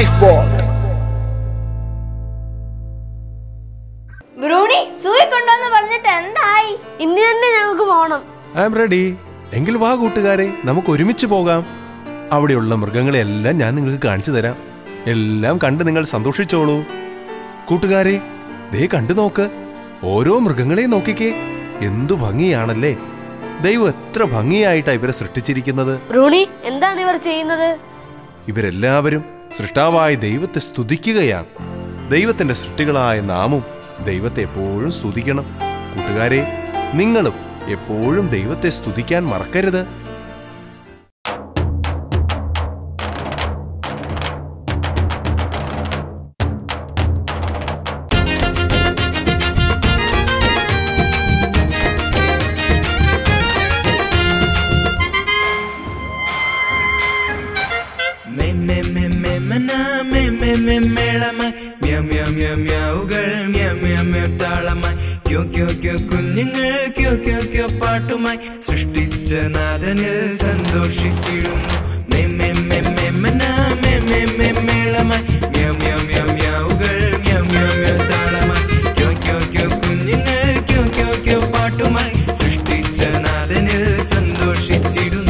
life boat Bruny സൂയി കൊണ്ടുവന്ന് പറഞ്ഞിട്ട് എന്തായി ഇന്ന് തന്നെ ഞങ്ങൾക്ക് പോകണം ഐ എം റെഡി എങ്കിൽ വാ കൂട്ടുകാരെ നമുക്ക് ഒരുമിച്ച് പോകാം അവിടെയുള്ള മൃഗങ്ങളെല്ലാം ഞാൻ നിങ്ങൾക്ക് കാണിച്ചു തരാം എല്ലാം കണ്ട് നിങ്ങൾ സന്തോഷിച്ചോളൂ കൂട്ടുകാരെ ദേ കണ്ടു നോക്ക് ഓരോ മൃഗങ്ങളെയും നോക്കിക്കേ എന്തു ഭംഗിയാണല്ലേ ദൈവം എത്ര ഭംഗിയായിട്ടാ ഇവരെ സൃഷ്ടിച്ചിരിക്കുന്നത് ബ്രൂണി എന്താണ് ഇവർ ചെയ്യുന്നത് ഇവരെല്ലാവരും സൃഷ്ടാവായ ദൈവത്തെ സ്തുതിക്കുകയാണ് ദൈവത്തിന്റെ സൃഷ്ടികളായ നാമും ദൈവത്തെ എപ്പോഴും സ്തുതിക്കണം കൂട്ടുകാരെ നിങ്ങളും എപ്പോഴും ദൈവത്തെ സ്തുതിക്കാൻ മറക്കരുത് മെ മെ മെ മെ മന മെ മെ മെ മേളമായി മ്യ മ്യ മ്യ മ്യാവുകൾ മ്യ മ്യ മ്യ താളമായി ക്യോ ക്യോ ക്യോ കുഞ്ഞുങ്ങൾ ക്യോ ക്യോ ക്യോ പാട്ടുമായി സൃഷ്ടിച്ച നാഥനിൽ സന്തോഷിച്ചിടുന്നു മെ മെ മെ മെ മന മെ മെ മെ മേളമായി മ്യ മ്യ മ്യ മ്യാവുകൾ മ്യ മ്യ മ്യ താളമായി ക്യോ ക്യോ ക്യോ കുഞ്ഞുങ്ങൾ ക്യോ ക്യോ ക്യോ പാട്ടുമായി സൃഷ്ടിച്ച നാഥനിൽ സന്തോഷിച്ചിടുന്നു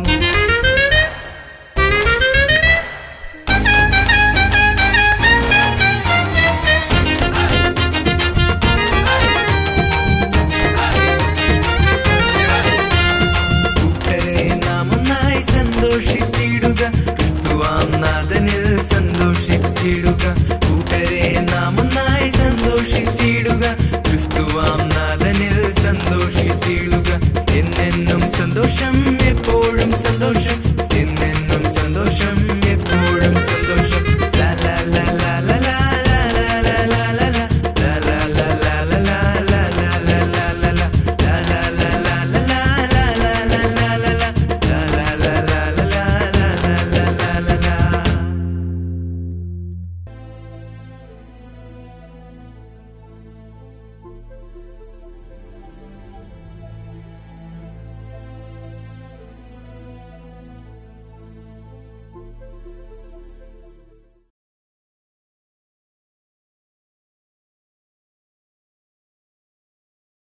കൂട്ടരെ നാം ഒന്നായി സന്തോഷിച്ചിടുക ക്രിസ്തുവാം നാഥനിൽ സന്തോഷിച്ചിടുക